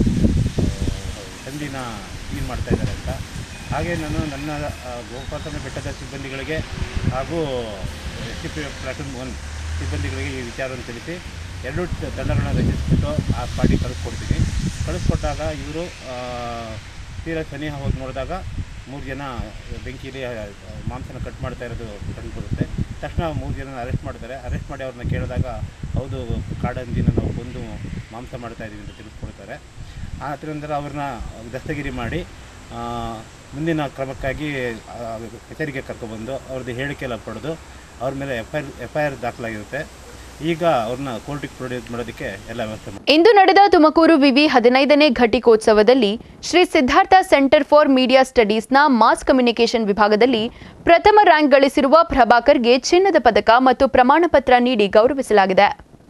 ಹಂದಿನ ಕ್ಲೀನ್ ಮಾಡ್ತಾ ಇದ್ದಾರೆ ಅಂತ ಹಾಗೆ ನಾನು ನನ್ನ ಆ, ಗೋಪಾಲಸ್ವಾಮಿ ಬೆಟ್ಟದ ಸಿಬ್ಬಂದಿಗಳಿಗೆ ಹಾಗೂ S C P F platoon one ಸಿಬ್ಬಂದಿಗಳಿಗೆ ಈ ವಿಚಾರವನ್ನು ತಿಳಿಸಿ ಎರಡು ತ- ತಂಡಗಳನ್ನ ರಚಿಸ್ಬಿಟ್ಟು ಆ ಪಾರ್ಟಿ ಕಳಿಸ್ಕೊಡ್ತೀನಿ ಕಳಿಸ್ಕೊಟ್ಟಾಗ ಇವರು ತೀರಾ ಸನಿಹ ಹೋಗಿ ನೋಡಿದಾಗ ಮೂರು ಜನ ಬೆಂಕಿಲಿ ಆ, ಮಾಂಸನ ಕಟ್ ಮಾಡ್ತಾ ಇರೋದು ಕಂಡು ಬರುತ್ತೆ ತಕ್ಷಣ ಮೂರು ಜನ ಅರೆಸ್ಟ್ ಮಾಡ್ತಾರೆ ಅರೆಸ್ಟ್ ಮಾಡಿ ಅವ್ರನ್ನ ಕೇಳಿದಾಗ ಹೌದು ಕಾಡಂದಿನ ನಾವು ಕೊಂದು ಮಾಂಸ ಮಾಡ್ತಾ ಇದ್ದೀವಿ ಅಂತ ತಿಳಿಸ್ಕೊಡ್ತಾರೆ ಆ ನಂತರ ಅವ್ರನ್ನ ದಸ್ತಗಿರಿ ಮಾಡಿ ಆ, ಮುಂದಿನ ಕ್ರಮಕ್ಕಾಗಿ ಆ, ಕಚೇರಿಗೆ ಕರ್ಕೊಬಂದು ಅವ್ರದ್ದು ಹೇಳಿಕೆ ಎಲ್ಲ ಪಡೆದು ಅವ್ರ ಮೇಲೆ F I R F I R ದಾಖಲಾಗಿರುತ್ತೆ ಈಗ ಅವ್ರನ್ನ ಕೋರ್ಟಿಗೆ ಪ್ರೊಡ್ಯೂಸ್ ಮಾಡೋದಕ್ಕೆ ಎಲ್ಲ ವ್ಯವಸ್ಥೆ ಮಾಡಿ ಇಂದು ನಡೆದ ತುಮಕೂರು ವಿವಿ ಹದಿನೈದನೇ ಘಟಿಕೋತ್ಸವದಲ್ಲಿ Shri Siddhartha centre for media ಸ್ಟಡೀಸ್ನ ಮಾಸ್ ಕಮ್ಯುನಿಕೇಷನ್ ವಿಭಾಗದಲ್ಲಿ ಪ್ರಥಮ ರ್ಯಾಂಕ್ ಗಳಿಸಿರುವ ಪ್ರಭಾಕರ್ಗೆ ಚಿನ್ನದ ಪದಕ ಮತ್ತು ಪ್ರಮಾಣ ಪತ್ರ ನೀಡಿ ಗೌರವಿಸಲಾಗಿದೆ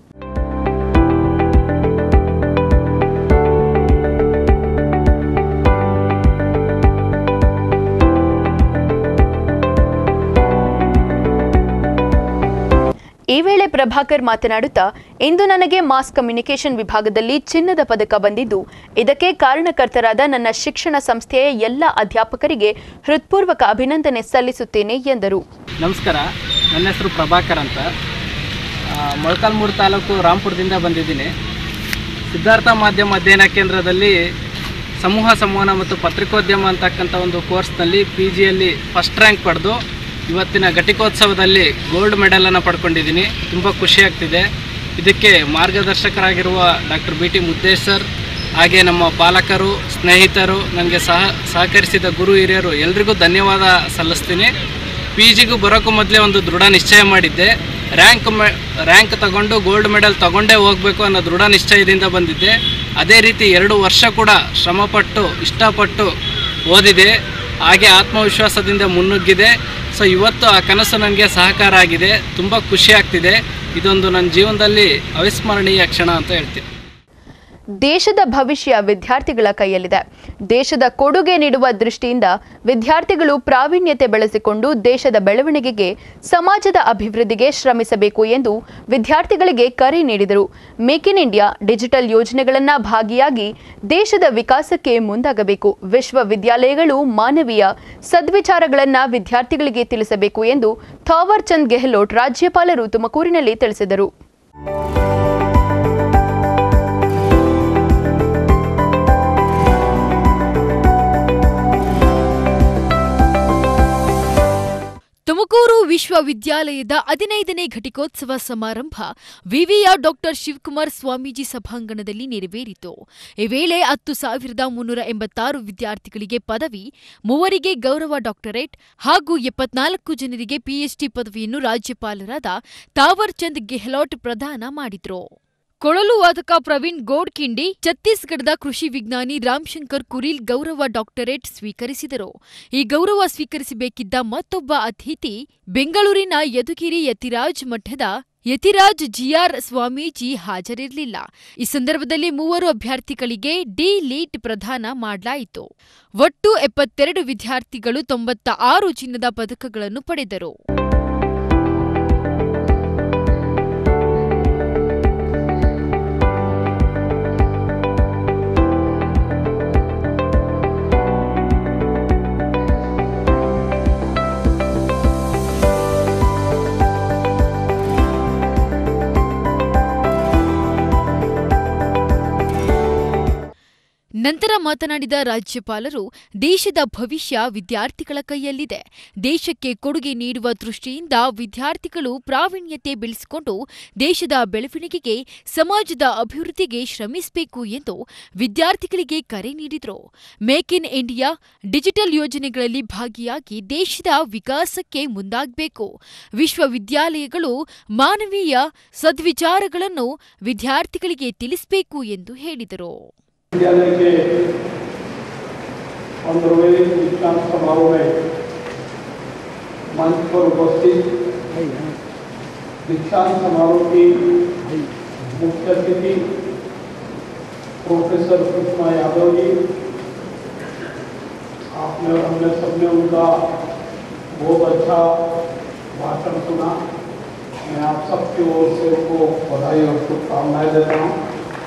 ಈ ವೇಳೆ ಪ್ರಭಾಕರ್ ಮಾತನಾಡುತ್ತಾ ಇಂದು ನನಗೆ ಮಾಸ್ ಕಮ್ಯುನಿಕೇಷನ್ ವಿಭಾಗದಲ್ಲಿ ಚಿನ್ನದ ಪದಕ ಬಂದಿದ್ದು ಇದಕ್ಕೆ ಕಾರಣಕರ್ತರಾದ ನನ್ನ ಶಿಕ್ಷಣ ಸಂಸ್ಥೆಯ ಎಲ್ಲ ಅಧ್ಯಾಪಕರಿಗೆ ಹೃತ್ಪೂರ್ವಕ ಅಭಿನಂದನೆ ಸಲ್ಲಿಸುತ್ತೇನೆ ಎಂದರು ನಮಸ್ಕಾರ ನನ್ನ ಹೆಸರು ಪ್ರಭಾಕರ್ ಅಂತ ಆ, ಮೊಳಕಾಲ್ಮೂರು ತಾಲೂಕು ರಾಂಪುರದಿಂದ ಬಂದಿದ್ದೀನಿ ಸಿದ್ಧಾರ್ಥ ಮಾಧ್ಯಮ ಅಧ್ಯಯನ ಕೇಂದ್ರದಲ್ಲಿ ಸಮೂಹ ಸಂವಹನ ಮತ್ತು ಪತ್ರಿಕೋದ್ಯಮ ಅಂತಕ್ಕಂಥ ಒಂದು ಕೋರ್ಸ್ನಲ್ಲಿ ಪಿ ಜಿಯಲ್ಲಿ ಫಸ್ಟ್ ರ್ಯಾಂಕ್ ಪಡೆದು ಇವತ್ತಿನ ಘಟಿಕೋತ್ಸವದಲ್ಲಿ ಗೋಲ್ಡ್ ಮೆಡಲನ್ನು ಪಡ್ಕೊಂಡಿದ್ದೀನಿ ತುಂಬ ಖುಷಿಯಾಗ್ತಿದೆ ಇದಕ್ಕೆ ಮಾರ್ಗದರ್ಶಕರಾಗಿರುವ doctor B T Muddesh sir ಹಾಗೆ ನಮ್ಮ ಪಾಲಕರು ಸ್ನೇಹಿತರು ನನಗೆ ಸಹ ಸಹಕರಿಸಿದ ಗುರು ಹಿರಿಯರು ಎಲ್ರಿಗೂ ಧನ್ಯವಾದ ಸಲ್ಲಿಸ್ತೀನಿ ಪಿ ಜಿಗೂ ಬರೋಕ್ಕೂ ಮೊದಲೇ ಒಂದು ದೃಢ ನಿಶ್ಚಯ ಮಾಡಿದ್ದೆ ರ್ಯಾಂಕ್ ಮೆ ರ್ಯಾಂಕ್ ತಗೊಂಡು ಗೋಲ್ಡ್ ಮೆಡಲ್ ತಗೊಂಡೇ ಹೋಗಬೇಕು ಅನ್ನೋ ದೃಢ ನಿಶ್ಚಯದಿಂದ ಬಂದಿದ್ದೆ ಅದೇ ರೀತಿ ಎರಡು ವರ್ಷ ಕೂಡ ಶ್ರಮಪಟ್ಟು ಇಷ್ಟಪಟ್ಟು ಓದಿದೆ ಹಾಗೆ ಆತ್ಮವಿಶ್ವಾಸದಿಂದ ಮುನ್ನುಗ್ಗಿದೆ ಸೊ ಇವತ್ತು ಆ ಕನಸು ನನಗೆ ಸಹಕಾರ ಆಗಿದೆ ತುಂಬ ಖುಷಿ ಆಗ್ತಿದೆ ಇದೊಂದು ನನ್ನ ಜೀವನದಲ್ಲಿ ಅವಿಸ್ಮರಣೀಯ ಕ್ಷಣ ಅಂತ ಹೇಳ್ತೀನಿ ದೇಶದ ಭವಿಷ್ಯ ವಿದ್ಯಾರ್ಥಿಗಳ ಕೈಯಲ್ಲಿದೆ ದೇಶದ ಕೊಡುಗೆ ನೀಡುವ ದೃಷ್ಟಿಯಿಂದ ವಿದ್ಯಾರ್ಥಿಗಳು ಪ್ರಾವೀಣ್ಯತೆ ಬೆಳೆಸಿಕೊಂಡು ದೇಶದ ಬೆಳವಣಿಗೆಗೆ ಸಮಾಜದ ಅಭಿವೃದ್ಧಿಗೆ ಶ್ರಮಿಸಬೇಕು ಎಂದು ವಿದ್ಯಾರ್ಥಿಗಳಿಗೆ ಕರೆ ನೀಡಿದರು ಮೇಕ್ ಇನ್ ಇಂಡಿಯಾ ಡಿಜಿಟಲ್ ಯೋಜನೆಗಳನ್ನು ಭಾಗಿಯಾಗಿ ದೇಶದ ವಿಕಾಸಕ್ಕೆ ಮುಂದಾಗಬೇಕು ವಿಶ್ವವಿದ್ಯಾಲಯಗಳು ಮಾನವೀಯ ಸದ್ವಿಚಾರಗಳನ್ನು ವಿದ್ಯಾರ್ಥಿಗಳಿಗೆ ತಿಳಿಸಬೇಕು ಎಂದು ಥಾವರ್ ಚಂದ್ ಗೆಹ್ಲೋಟ್ ರಾಜ್ಯಪಾಲರು ತುಮಕೂರಿನಲ್ಲಿ ತಿಳಿಸಿದರು ತುಮಕೂರು ವಿಶ್ವವಿದ್ಯಾಲಯದ ಹದಿನೈದನೇ ಘಟಿಕೋತ್ಸವ ಸಮಾರಂಭ ವಿವಿಯ ಡಾಕ್ಟರ್ ಶಿವಕುಮಾರ್ ಸ್ವಾಮೀಜಿ ಸಭಾಂಗಣದಲ್ಲಿ ನೆರವೇರಿತು ಈ ವೇಳೆ ಹತ್ತು ಸಾವಿರದ ಮುನ್ನೂರ ಎಂಬತ್ತಾರು ವಿದ್ಯಾರ್ಥಿಗಳಿಗೆ ಪದವಿ ಮೂವರಿಗೆ ಗೌರವ ಡಾಕ್ಟರೇಟ್ ಹಾಗೂ ಎಪ್ಪತ್ನಾಲ್ಕು ಜನರಿಗೆ ಪಿಎಚ್ಡಿ ಪದವಿಯನ್ನು ರಾಜ್ಯಪಾಲರಾದ ತಾವರ್ ಚಂದ್ ಗೆಹ್ಲೋಟ್ ಪ್ರದಾನ ಮಾಡಿದ್ರು ಕೊಳಲು ವಾದಕ ಪ್ರವೀಣ್ ಗೋಡ್ಕಿಂಡಿ ಛತ್ತೀಸ್ಗಢದ ಕೃಷಿ ವಿಜ್ಞಾನಿ ರಾಮ್ಶಂಕರ್ ಕುರಿಲ್ ಗೌರವ ಡಾಕ್ಟರೇಟ್ ಸ್ವೀಕರಿಸಿದರು ಈ ಗೌರವ ಸ್ವೀಕರಿಸಬೇಕಿದ್ದ ಮತ್ತೊಬ್ಬ ಅತಿಥಿ ಬೆಂಗಳೂರಿನ ಯದುಗಿರಿ ಯತಿರಾಜ್ ಮಠದ ಯತಿರಾಜ್ ಜಿಆರ್ ಸ್ವಾಮೀಜಿ ಹಾಜರಿರಲಿಲ್ಲ ಈ ಸಂದರ್ಭದಲ್ಲಿ ಮೂವರು ಅಭ್ಯರ್ಥಿಗಳಿಗೆ ಡಿ ಲೀಟ್ ಪ್ರದಾನ ಮಾಡಲಾಯಿತು ಒಟ್ಟು ಎಪ್ಪತ್ತೆರಡು ವಿದ್ಯಾರ್ಥಿಗಳು ತೊಂಬತ್ತ ಆರು ಚಿನ್ನದ ಪದಕಗಳನ್ನು ಪಡೆದರು ನಂತರ ಮಾತನಾಡಿದ ರಾಜ್ಯಪಾಲರು ದೇಶದ ಭವಿಷ್ಯ ವಿದ್ಯಾರ್ಥಿಗಳ ಕೈಯಲ್ಲಿದೆ ದೇಶಕ್ಕೆ ಕೊಡುಗೆ ನೀಡುವ ದೃಷ್ಟಿಯಿಂದ ವಿದ್ಯಾರ್ಥಿಗಳು ಪ್ರಾವೀಣ್ಯತೆ ಬೆಳೆಸಿಕೊಂಡು ದೇಶದ ಬೆಳವಣಿಗೆಗೆ ಸಮಾಜದ ಅಭಿವೃದ್ಧಿಗೆ ಶ್ರಮಿಸಬೇಕು ಎಂದು ವಿದ್ಯಾರ್ಥಿಗಳಿಗೆ ಕರೆ ನೀಡಿದರು ಮೇಕ್ ಇನ್ ಇಂಡಿಯಾ ಡಿಜಿಟಲ್ ಯೋಜನೆಗಳಲ್ಲಿ ಭಾಗಿಯಾಗಿ ದೇಶದ ವಿಕಾಸಕ್ಕೆ ಮುಂದಾಗಬೇಕು ವಿಶ್ವವಿದ್ಯಾಲಯಗಳು ಮಾನವೀಯ ಸದ್ವಿಚಾರಗಳನ್ನು ವಿದ್ಯಾರ್ಥಿಗಳಿಗೆ ತಿಳಿಸಬೇಕು ಎಂದು ಹೇಳಿದರು विद्यालय के पंद्रहवें दीक्षांत समारोह में मंच पर उपस्थित दीक्षांत समारोह की मुख्य अतिथि प्रोफेसर सुषमा यादव जी आपने और हमने सबने उनका बहुत अच्छा भाषण सुना मैं आप सबकी ओर से उनको बधाई और शुभकामनाएं देता हूँ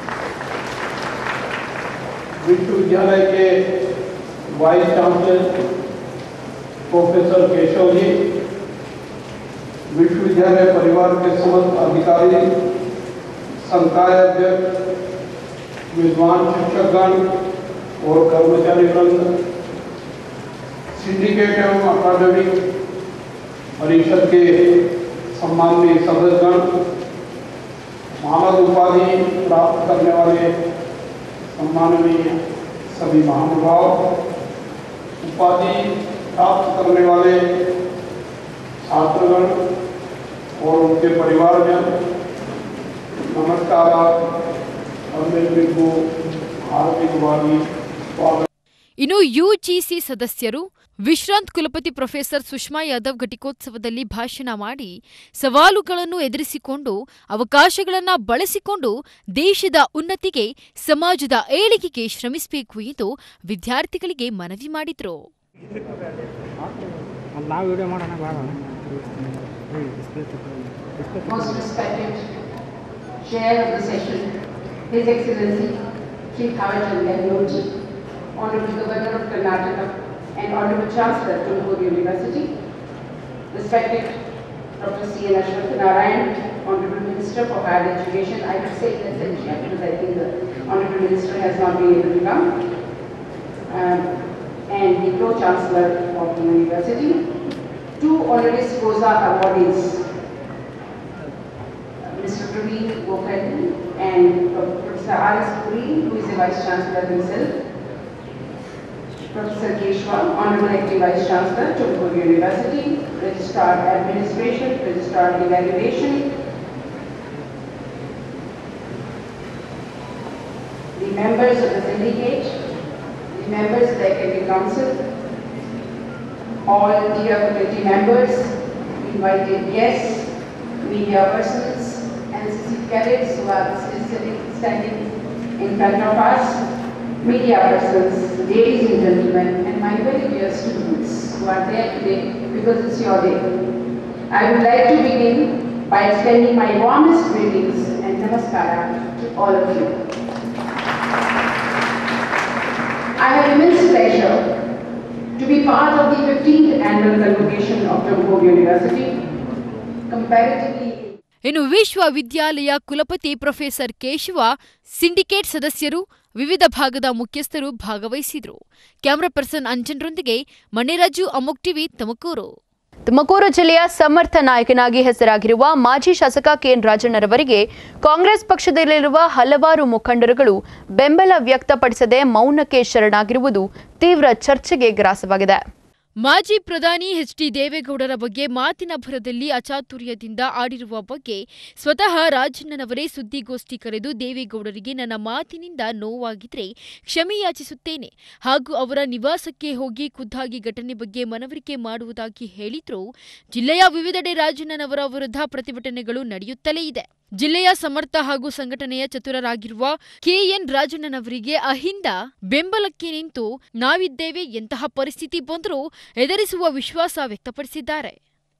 विश्वविद्यालय के vice chancellor professor Keshav ji विश्वविद्यालय परिवार के समस्त अधिकारी संकाय अध्यक्ष विद्वान शिक्षकगण और कर्मचारी वृंद सिंडिकेट एवं अकादमिक परिषद के सम्माननीय सदस्यगण मानद उपाधि प्राप्त करने वाले सम्माननीय सभी महानुभाव उपाधि प्राप्त करने वाले छात्रगण और उनके परिवारजन नमस्कार और मेरे को हार्दिकवादी स्वागत ಇನ್ನು ಯುಜಿಸಿ ಸದಸ್ಯರು ವಿಶ್ರಾಂತ್ ಕುಲಪತಿ ಪ್ರೊಫೆಸರ್ ಸುಷ್ಮಾ ಯಾದವ್ ಘಟಿಕೋತ್ಸವದಲ್ಲಿ ಭಾಷಣ ಮಾಡಿ ಸವಾಲುಗಳನ್ನು ಎದುರಿಸಿಕೊಂಡು ಅವಕಾಶಗಳನ್ನು ಬಳಸಿಕೊಂಡು ದೇಶದ ಉನ್ನತಿಗೆ ಸಮಾಜದ ಏಳಿಗೆಗೆ ಶ್ರಮಿಸಬೇಕು ಎಂದು ವಿದ್ಯಾರ್ಥಿಗಳಿಗೆ ಮನವಿ ಮಾಡಿದರು ನಾವು ವಿಡಿಯೋ ಮಾಡೋಣ ಬೇಡ Most respected Chair of the session, His Excellency Sri Thawajal Nehru Honorable Governor of Karnataka and Honorable Chancellor Tumakuru University, respected Dr. C. N. Ashwath Narayan, Honorable Minister for Higher Education, I would say that's it, yeah, because I think the Honorable Minister has not been able to come, um, and the Pro-Chancellor of the University, two honoris causa awardees, Mr. Praveen Gokhale and Professor R.S. Puri, who is the Vice Chancellor himself, Professor Keshwa, Honorable Acting Vice Chancellor, Tumakuru University, Registrar Administration, Registrar Evaluation, the members of the syndicate, the members of the Academic Council, all dear faculty members, invited guests, media persons, NCC cadets who are still sitting, standing in front of us, media persons, ladies and gentlemen, and my very dear students who are there today because it's your day. I would like to begin by extending my warmest greetings and namaskara to all of you. I have immense pleasure to be part of the 15th annual convocation of Tumakuru University. Comparatively ಇನ್ನು ವಿಶ್ವವಿದ್ಯಾಲಯ ಕುಲಪತಿ professor Keshava syndicate ಸದಸ್ಯರು ವಿವಿಧ ಭಾಗದ ಮುಖ್ಯಸ್ಥರು ಭಾಗವಹಿಸಿದರು camera person ಅಂಜನ್ರೊಂದಿಗೆ ಮಣಿರಾಜು ಅಮೋಕ್ TV Tumakuru Tumakuru ಜಿಲ್ಲೆಯ ಸಮರ್ಥ ನಾಯಕನಾಗಿ ಹೆಸರಾಗಿರುವ ಮಾಜಿ ಶಾಸಕ ಕೆಎನ್ ರಾಜಣ್ಣರವರಿಗೆ ಕಾಂಗ್ರೆಸ್ ಪಕ್ಷದಲ್ಲಿರುವ ಹಲವಾರು ಮುಖಂಡರುಗಳು ಬೆಂಬಲ ವ್ಯಕ್ತಪಡಿಸದೆ ಮೌನಕ್ಕೆ ಶರಣಾಗಿರುವುದು ತೀವ್ರ ಚರ್ಚೆಗೆ ಗ್ರಾಸವಾಗಿದೆ ಮಾಜಿ ಪ್ರಧಾನಿ ಎಚ್ ಡಿ ದೇವೇಗೌಡರ ಬಗ್ಗೆ ಮಾತಿನ ಭರದಲ್ಲಿ ಅಚಾತುರ್ಯದಿಂದ ಆಡಿರುವ ಬಗ್ಗೆ ಸ್ವತಃ ರಾಜಣ್ಣನವರೇ ಸುದ್ದಿಗೋಷ್ಠಿ ಕರೆದು ದೇವೇಗೌಡರಿಗೆ ನನ್ನ ಮಾತಿನಿಂದ ನೋವಾಗಿದ್ರೆ ಕ್ಷಮೆ ಯಾಚಿಸುತ್ತೇನೆ ಹಾಗೂ ಅವರ ನಿವಾಸಕ್ಕೆ ಹೋಗಿ ಖುದ್ದಾಗಿ ಘಟನೆ ಬಗ್ಗೆ ಮನವರಿಕೆ ಮಾಡುವುದಾಗಿ ಹೇಳಿದ್ರು ಜಿಲ್ಲೆಯ ವಿವಿಧೆಡೆ ರಾಜಣ್ಣನವರ ವಿರುದ್ಧ ಪ್ರತಿಭಟನೆಗಳು ನಡೆಯುತ್ತಲೇ ಇದೆ ಜಿಲ್ಲೆಯ ಸಮರ್ಥ ಹಾಗೂ ಸಂಘಟನೆಯ ಚತುರರಾಗಿರುವ ಕೆಎನ್ ರಾಜಣ್ಣನವರಿಗೆ ಅಹಿಂದ ಬೆಂಬಲಕ್ಕೆ ನಿಂತು ನಾವಿದ್ದೇವೆ ಎಂತಹ ಪರಿಸ್ಥಿತಿ ಬಂದರೂ ಎದುರಿಸುವ ವಿಶ್ವಾಸ ವ್ಯಕ್ತಪಡಿಸಿದ್ದಾರೆ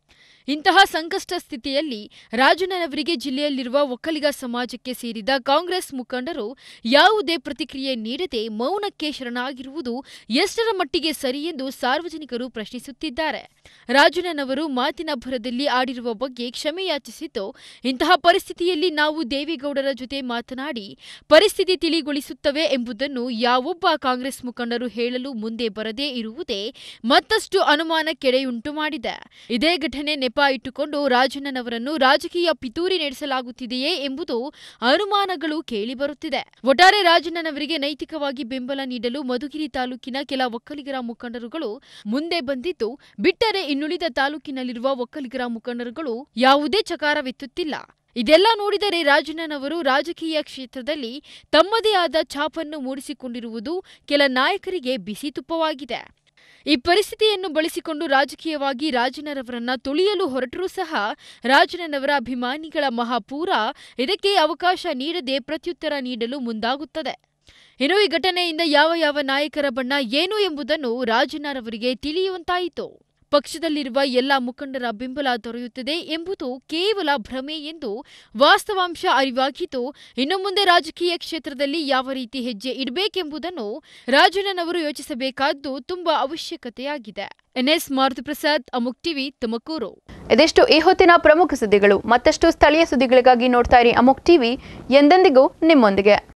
ಇಂತಹ ಸಂಕಷ್ಟ ಸ್ಥಿತಿಯಲ್ಲಿ ರಾಜಣ್ಣನವರಿಗೆ ಜಿಲ್ಲೆಯಲ್ಲಿರುವ ಒಕ್ಕಲಿಗ ಸಮಾಜಕ್ಕೆ ಸೇರಿದ ಕಾಂಗ್ರೆಸ್ ಮುಖಂಡರು ಯಾವುದೇ ಪ್ರತಿಕ್ರಿಯೆ ನೀಡದೆ ಮೌನಕ್ಕೆ ಶರಣಾಗಿರುವುದು ಎಷ್ಟರ ಮಟ್ಟಿಗೆ ಸರಿ ಎಂದು ಸಾರ್ವಜನಿಕರು ಪ್ರಶ್ನಿಸುತ್ತಿದ್ದಾರೆ ರಾಜಣ್ಣನವರು ಮಾತಿನ ಭರದಲ್ಲಿ ಆಡಿರುವ ಬಗ್ಗೆ ಕ್ಷಮೆ ಯಾಚಿಸಿದ್ದು ಇಂತಹ ಪರಿಸ್ಥಿತಿಯಲ್ಲಿ ನಾವು ದೇವೇಗೌಡರ ಜೊತೆ ಮಾತನಾಡಿ ಪರಿಸ್ಥಿತಿ ತಿಳಿಗೊಳಿಸುತ್ತವೆ ಎಂಬುದನ್ನು ಯಾವೊಬ್ಬ ಕಾಂಗ್ರೆಸ್ ಮುಖಂಡರು ಹೇಳಲು ಮುಂದೆ ಬರದೇ ಇರುವುದೇ ಮತ್ತಷ್ಟು ಅನುಮಾನಕ್ಕೆಡೆಯುಂಟು ಮಾಡಿದೆ ಇದೇ ಘಟನೆ ನೆಪ ಇಟ್ಟುಕೊಂಡು ರಾಜಣ್ಣನವರನ್ನು ರಾಜಕೀಯ ಪಿತೂರಿ ನಡೆಸಲಾಗುತ್ತಿದೆಯೇ ಎಂಬುದು ಅನುಮಾನಗಳು ಕೇಳಿಬರುತ್ತಿದೆ ಒಟ್ಟಾರೆ ರಾಜಣ್ಣನವರಿಗೆ ನೈತಿಕವಾಗಿ ಬೆಂಬಲ ನೀಡಲು ಮಧುಗಿರಿ ತಾಲೂಕಿನ ಕೆಲ ಒಕ್ಕಲಿಗರ ಮುಖಂಡರುಗಳು ಮುಂದೆ ಬಂದಿದ್ದು ಬಿಟ್ಟರೆ ಇನ್ನುಳಿದ ತಾಲೂಕಿನಲ್ಲಿರುವ ಒಕ್ಕಲಿಗರ ಮುಖಂಡರುಗಳು ಯಾವುದೇ ಚಕಾರವೆತ್ತುತ್ತಿಲ್ಲ ಇದೆಲ್ಲ ನೋಡಿದರೆ ರಾಜಣ್ಣನವರು ರಾಜಕೀಯ ಕ್ಷೇತ್ರದಲ್ಲಿ ತಮ್ಮದೇ ಆದ ಛಾಪನ್ನು ಮೂಡಿಸಿಕೊಂಡಿರುವುದು ಕೆಲ ನಾಯಕರಿಗೆ ಬಿಸಿ ತುಪ್ಪವಾಗಿದೆ ಈ ಪರಿಸ್ಥಿತಿಯನ್ನು ಬಳಸಿಕೊಂಡು ರಾಜಕೀಯವಾಗಿ ರಾಜಣ್ಣರವರನ್ನ ತುಳಿಯಲು ಹೊರಟರೂ ಸಹ ರಾಜಣ್ಣನವರ ಅಭಿಮಾನಿಗಳ ಮಹಾಪೂರ ಇದಕ್ಕೆ ಅವಕಾಶ ನೀಡದೆ ಪ್ರತ್ಯುತ್ತರ ನೀಡಲು ಮುಂದಾಗುತ್ತದೆ ಇನ್ನು ಈ ಘಟನೆಯಿಂದ ಯಾವ ಯಾವ ನಾಯಕರ ಬಣ್ಣ ಏನು ಎಂಬುದನ್ನು ರಾಜಣ್ಣರವರಿಗೆ ತಿಳಿಯುವಂತಾಯಿತು ಪಕ್ಷದಲ್ಲಿರುವ ಎಲ್ಲ ಮುಖಂಡರ ಬೆಂಬಲ ದೊರೆಯುತ್ತದೆ ಎಂಬುದು ಕೇವಲ ಭ್ರಮೆ ಎಂದು ವಾಸ್ತವಾಂಶ ಅರಿವಾಗಿದ್ದು ಇನ್ನು ಮುಂದೆ ರಾಜಕೀಯ ಕ್ಷೇತ್ರದಲ್ಲಿ ಯಾವ ರೀತಿ ಹೆಜ್ಜೆ ಇಡಬೇಕೆಂಬುದನ್ನು ರಾಜಣ್ಣನವರು ಯೋಚಿಸಬೇಕಾದ್ದು ತುಂಬಾ ಅವಶ್ಯಕತೆಯಾಗಿದೆ ಎನ್ಎಸ್ ಮಾರುತಿಪ್ರಸಾದ್ ಅಮುಕ್ ಟಿವಿ ತುಮಕೂರು ಇದಿಷ್ಟು ಈ ಹೊತ್ತಿನ ಪ್ರಮುಖ ಸುದ್ದಿಗಳು ಮತ್ತಷ್ಟು ಸ್ಥಳೀಯ ಸುದ್ದಿಗಳಿಗಾಗಿ ನೋಡ್ತಾ ಇರಿ ಅಮೋಕ್ ಟಿವಿ ಎಂದೆಂದಿಗೂ ನಿಮ್ಮೊಂದಿಗೆ